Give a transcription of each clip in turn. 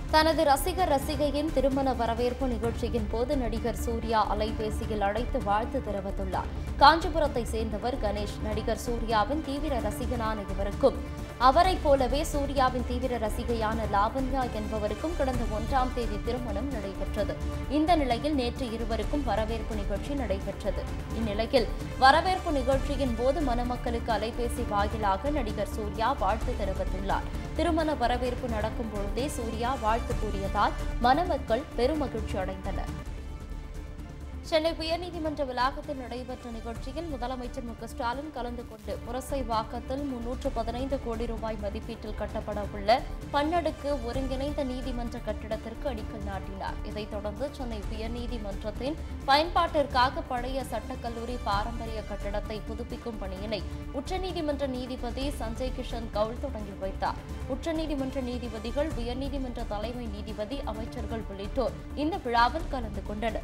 தனது ரசிகர் ரசிகையின் திருமண வரவேற்பு நிகழ்ச்சியின் போது நடிகர் சூர்யா அலைபேசியில் அழைத்து வாழ்த்து தெரிவித்துள்ளார் காஞ்சிபுரத்தை சேர்ந்தவர் கணேஷ் நடிகர் சூர்யாவின் தீவிர ரசிகனான இவருக்கும் அவரைப் போலவே சூர்யாவின் தீவிர ரசிகையான லாவண்யா என்பவருக்கும் கடந்த ஒன்றாம் தேதி திருமணம் நடைபெற்றது இந்த நிலையில் நேற்று இருவருக்கும் வரவேற்பு நிகழ்ச்சி நடைபெற்றது இந்நிலையில் வரவேற்பு நிகழ்ச்சியின் போது மணமக்களுக்கு அலைபேசி வாயிலாக நடிகர் சூர்யா வாழ்த்து தெரிவித்துள்ளார் திருமண வரவேற்பு நடக்கும் பொழுதே சூர்யா வாழ்த்து கூறியதால் மணமக்கள் பெருமகிழ்ச்சி அடைந்தனர் சென்னை உயர்நீதிமன்ற வளாகத்தில் நடைபெற்ற நிகழ்ச்சியில் முதலமைச்சர் மு க ஸ்டாலின் கலந்து கொண்டு புரசைவாக்கத்தில் முன்னூற்று பதினைந்து கோடி ரூபாய் மதிப்பீட்டில் கட்டப்பட உள்ள பன்னடுக்கு ஒருங்கிணைந்த நீதிமன்ற கட்டிடத்திற்கு அடிக்கல் நாட்டினார் இதைத் தொடர்ந்து சென்னை உயர்நீதிமன்றத்தின் பயன்பாட்டிற்காக பழைய சட்டக்கல்லூரி பாரம்பரிய கட்டிடத்தை புதுப்பிக்கும் பணியினை உச்சநீதிமன்ற நீதிபதி சஞ்சய் கிஷன் கவுல் தொடங்கி வைத்தார் உச்சநீதிமன்ற நீதிபதிகள் உயர்நீதிமன்ற தலைமை நீதிபதி அமைச்சர்கள் உள்ளிட்டோர் இந்த விழாவில் கலந்து கொண்டனர்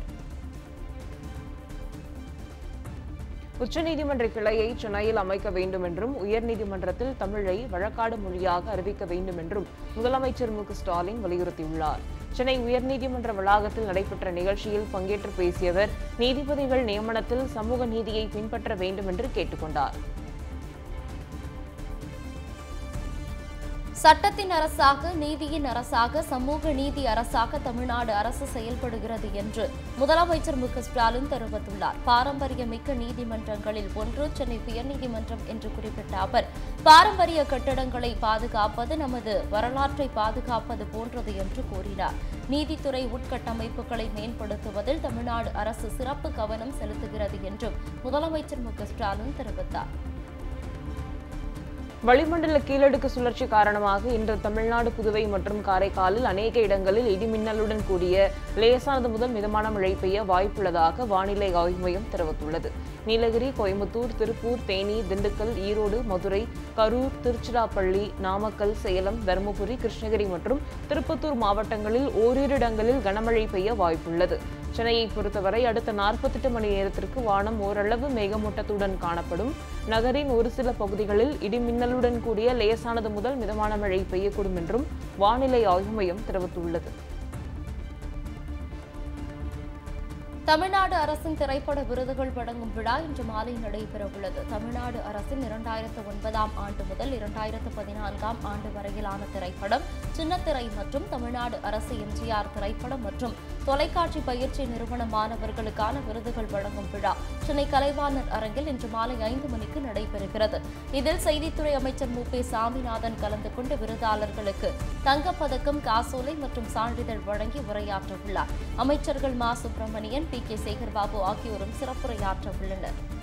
உச்சநீதிமன்ற கிளையை சென்னையில் அமைக்க வேண்டும் என்றும் உயர்நீதிமன்றத்தில் தமிழை வழக்காடு மொழியாக அறிவிக்க வேண்டும் என்றும் முதலமைச்சர் மு க ஸ்டாலின் வலியுறுத்தியுள்ளார் சென்னை உயர்நீதிமன்ற வளாகத்தில் நடைபெற்ற நிகழ்ச்சியில் பங்கேற்று பேசிய அவர் நீதிபதிகள் நியமனத்தில் சமூக நீதியை பின்பற்ற வேண்டும் என்று கேட்டுக்கொண்டார் சட்டத்தின் அரசாக நீதியின் அரசாக சமூக நீதி அரசாக தமிழ்நாடு அரசு செயல்படுகிறது என்று முதலமைச்சர் மு க ஸ்டாலின் தெரிவித்துள்ளார் பாரம்பரியமிக்க நீதிமன்றங்களில் ஒன்று சென்னை உயர்நீதிமன்றம் என்று குறிப்பிட்ட அவர் பாரம்பரிய கட்டடங்களை பாதுகாப்பது நமது வரலாற்றை பாதுகாப்பது போன்றது என்று கூறினார் நீதித்துறை உட்கட்டமைப்புகளை மேம்படுத்துவதில் தமிழ்நாடு அரசு சிறப்பு கவனம் செலுத்துகிறது என்றும் முதலமைச்சர் மு க ஸ்டாலின் தெரிவித்தார் வளிமண்டல கீழடுக்கு சுழற்சி காரணமாக இன்று தமிழ்நாடு புதுவை மற்றும் காரைக்காலில் அநேக இடங்களில் இடிமின்னலுடன் கூடிய லேசானது முதல் மிதமான மழை பெய்ய வாய்ப்புள்ளதாக வானிலை ஆய்வு மையம் தெரிவித்துள்ளது நீலகிரி கோயம்புத்தூர் திருப்பூர் தேனி திண்டுக்கல் ஈரோடு மதுரை கரூர் திருச்சிராப்பள்ளி நாமக்கல் சேலம் தருமபுரி கிருஷ்ணகிரி மற்றும் திருப்பத்தூர் மாவட்டங்களில் ஓரிரு இடங்களில் கனமழை பெய்ய வாய்ப்புள்ளது சென்னையை பொறுத்தவரை அடுத்த நாற்பத்தெட்டு மணி நேரத்திற்கு வானம் ஓரளவு மேகமூட்டத்துடன் காணப்படும் நகரின் ஒரு சில பகுதிகளில் இடிமின்னலுடன் கூடிய லேசானது முதல் மிதமான மழை பெய்யக்கூடும் என்றும் வானிலை ஆய்வு மையம் தெரிவித்துள்ளது தமிழ்நாடு அரசின் திரைப்பட விருதுகள் வழங்கும் விழா இன்று மாலை நடைபெறவுள்ளது தமிழ்நாடு அரசின் இரண்டாயிரத்து ஒன்பதாம் ஆண்டு முதல் இரண்டாயிரத்து பதினான்காம் ஆண்டு வரையிலான திரைப்படம் சின்னத்திரை மற்றும் தமிழ்நாடு அரசு எம்ஜிஆர் திரைப்படம் மற்றும் தொலைக்காட்சி பயிற்சி நிறுவன மாணவர்களுக்கான விருதுகள் வழங்கும் விழா சென்னை கலைவாணர் அரங்கில் இன்று மாலை ஐந்து மணிக்கு நடைபெறுகிறது இதில் செய்தித்துறை அமைச்சர் மு பே சாமிநாதன் கலந்து கொண்டு விருதாளர்களுக்கு தங்கப்பதக்கம் காசோலை மற்றும் சான்றிதழ் வழங்கி உரையாற்ற உள்ளார் அமைச்சர்கள் மா சுப்பிரமணியன் பி கே சேகர்பாபு ஆகியோரும் சிறப்புரையாற்ற உள்ளனர்